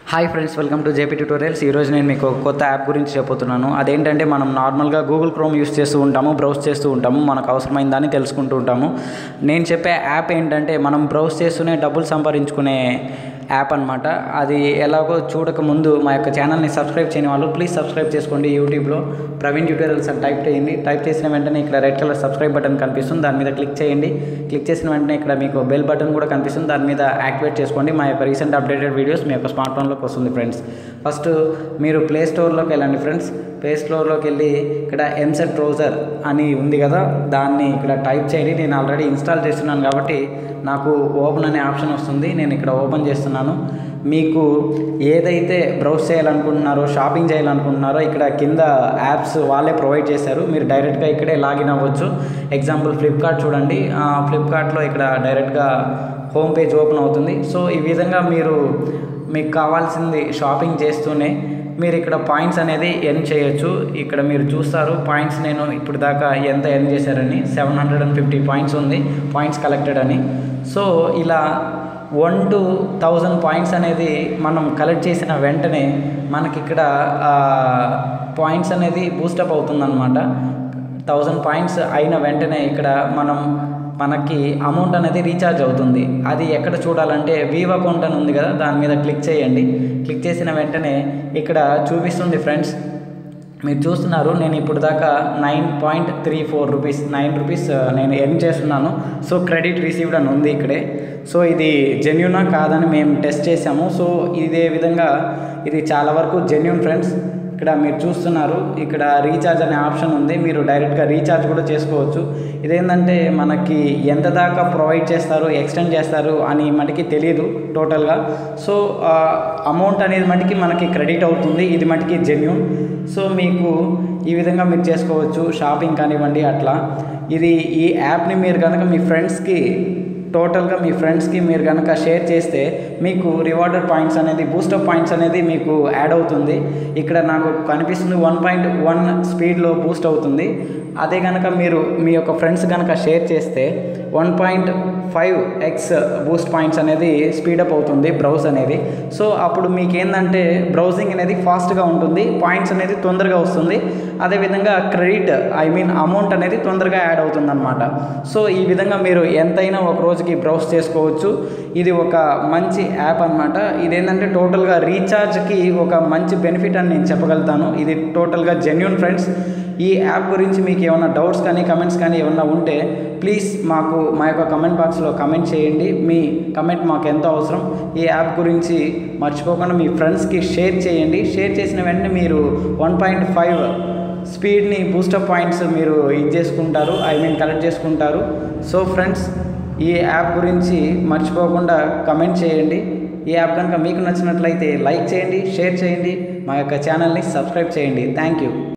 hi friends welcome to JP tutorials ఈరోజు నేను మీకు ఒక కొత్త యాప్ గురించి చెబుతున్నాను అదేంటంటే మనం నార్మల్గా గూగుల్ క్రోమ్ యూస్ చేస్తూ ఉంటాము బ్రౌజ్ చేస్తూ ఉంటాము మనకు అవసరమైన దాన్ని తెలుసుకుంటూ ఉంటాము నేను చెప్పే యాప్ ఏంటంటే మనం బ్రౌజ్ చేస్తూనే డబ్బులు సంపాదించుకునే యాప్ అనమాట అది ఎలాగో చూడక ముందు మా యొక్క ఛానల్ని సబ్స్క్రైబ్ చేయని వాళ్ళు ప్లీజ్ సబ్స్క్రైబ్ చేసుకోండి యూట్యూబ్లో ప్రవీణ్ ట్యూటోరియల్స్ అని టైప్ చేయండి టైప్ చేసిన వెంటనే ఇక్కడ రెడ్ కలర్ సబ్స్క్రైబ్ బటన్ కనిపిస్తుంది దాని మీద క్లిక్ చేయండి క్లిక్ చేసిన వెంటనే ఇక్కడ మీకు బెల్ బటన్ కూడా కనిపిస్తుంది దాని మీద యాక్టివేట్ చేసుకోండి మా యొక్క రీసెంట్ అప్డేటెడ్ వీడియోస్ మీ యొక్క స్మార్ట్ ఫోన్లోకి వస్తుంది ఫ్రెండ్స్ ఫస్ట్ మీరు ప్లే స్టోర్లోకి వెళ్ళండి ఫ్రెండ్స్ ప్లే స్టోర్లోకి వెళ్ళి ఇక్కడ ఎంసెట్ బ్రౌజర్ అని ఉంది కదా దాన్ని ఇక్కడ టైప్ చేయండి నేను ఆల్రెడీ ఇన్స్టాల్ చేస్తున్నాను కాబట్టి నాకు ఓపెన్ అనే ఆప్షన్ వస్తుంది నేను ఇక్కడ ఓపెన్ చేస్తున్నాను మీకు ఏదైతే బ్రౌజ్ చేయాలనుకుంటున్నారో షాపింగ్ చేయాలనుకుంటున్నారో ఇక్కడ కింద యాప్స్ వాళ్ళే ప్రొవైడ్ చేశారు మీరు డైరెక్ట్గా ఇక్కడే లాగిన్ అవ్వచ్చు ఎగ్జాంపుల్ ఫ్లిప్కార్ట్ చూడండి ఫ్లిప్కార్ట్లో ఇక్కడ డైరెక్ట్గా హోమ్ పేజ్ ఓపెన్ అవుతుంది సో ఈ విధంగా మీరు మీకు కావాల్సింది షాపింగ్ చేస్తూనే మీరు ఇక్కడ పాయింట్స్ అనేది ఎర్న్ చేయొచ్చు ఇక్కడ మీరు చూస్తారు పాయింట్స్ నేను ఇప్పుడు దాకా ఎంత ఎర్న్ చేశారని seven hundred and fifty points ఉంది పాయింట్స్ కలెక్టెడ్ అని సో ఇలా వన్ టు థౌజండ్ పాయింట్స్ అనేది మనం కలెక్ట్ చేసిన వెంటనే మనకి ఇక్కడ పాయింట్స్ అనేది బూస్టప్ అవుతుందన్నమాట థౌజండ్ పాయింట్స్ అయిన వెంటనే ఇక్కడ మనం మనకి అమౌంట్ అనేది రీఛార్జ్ అవుతుంది అది ఎక్కడ చూడాలంటే వీవ్ అకౌంట్ అని ఉంది కదా దాని మీద క్లిక్ చేయండి క్లిక్ చేసిన వెంటనే ఇక్కడ చూపిస్తుంది ఫ్రెండ్స్ మీరు చూస్తున్నారు నేను ఇప్పుడు దాకా nine point three four rupees nine rupees నేను ఎర్న్ చేస్తున్నాను సో క్రెడిట్ రిసీవ్డ్ అని ఉంది ఇక్కడే సో ఇది జెన్యునా కాదని మేము టెస్ట్ చేసాము సో ఇదే విధంగా ఇది చాలా వరకు జెన్యున్ ఫ్రెండ్స్ ఇక్కడ మీరు చూస్తున్నారు ఇక్కడ రీఛార్జ్ అనే ఆప్షన్ ఉంది మీరు డైరెక్ట్గా రీఛార్జ్ కూడా చేసుకోవచ్చు ఇదేంటంటే మనకి ఎంత దాకా ప్రొవైడ్ చేస్తారు ఎక్స్టెండ్ చేస్తారు అని మనకి తెలియదు టోటల్గా సో అమౌంట్ అనేది మటుకి మనకి క్రెడిట్ అవుతుంది ఇది మటుకి జెన్యున్ సో మీకు ఈ విధంగా మీరు చేసుకోవచ్చు షాపింగ్ కానివ్వండి అట్లా ఇది ఈ యాప్ని మీరు కనుక మీ ఫ్రెండ్స్కి టోటల్గా మీ ఫ్రెండ్స్కి మీరు కనుక షేర్ చేస్తే మీకు రివార్డెడ్ పాయింట్స్ అనేది బూస్టప్ పాయింట్స్ అనేది మీకు యాడ్ అవుతుంది ఇక్కడ నాకు కనిపిస్తుంది వన్ పాయింట్ వన్ స్పీడ్లో బూస్ట్ అవుతుంది అదే కనుక మీరు మీ యొక్క ఫ్రెండ్స్ కనుక షేర్ చేస్తే one point five X boost points అనేది స్పీడప్ అవుతుంది బ్రౌజ్ అనేది సో అప్పుడు మీకు ఏంటంటే బ్రౌజింగ్ అనేది ఫాస్ట్గా ఉంటుంది పాయింట్స్ అనేది తొందరగా వస్తుంది అదేవిధంగా క్రెడిట్ ఐ మీన్ అమౌంట్ అనేది తొందరగా యాడ్ అవుతుంది అనమాట సో ఈ విధంగా మీరు ఎంతైనా ఒక రోజుకి బ్రౌజ్ చేసుకోవచ్చు ఇది ఒక మంచి యాప్ అనమాట ఇదేంటంటే టోటల్గా రీఛార్జ్కి ఒక మంచి బెనిఫిట్ అని నేను చెప్పగలుగుతాను ఇది టోటల్గా జెన్యున్ ఫ్రెండ్స్ ఈ యాప్ గురించి మీకు ఏమైనా డౌట్స్ కానీ కమెంట్స్ కానీ ఏమైనా ఉంటే ప్లీజ్ మాకు మా యొక్క కమెంట్ బాక్స్లో కమెంట్ చేయండి మీ కమెంట్ మాకు ఎంతో అవసరం ఈ యాప్ గురించి మర్చిపోకుండా మీ ఫ్రెండ్స్కి షేర్ చేయండి షేర్ చేసిన వెంటనే మీరు వన్ పాయింట్ ఫైవ్ స్పీడ్ని బూస్టప్ పాయింట్స్ మీరు ఇది చేసుకుంటారు ఐ మీన్ కలెక్ట్ చేసుకుంటారు సో ఫ్రెండ్స్ ఈ యాప్ గురించి మర్చిపోకుండా కమెంట్ చేయండి ఈ యాప్ కనుక మీకు నచ్చినట్లయితే లైక్ చేయండి షేర్ చేయండి మా యొక్క ఛానల్ని సబ్స్క్రైబ్ చేయండి థ్యాంక్ యూ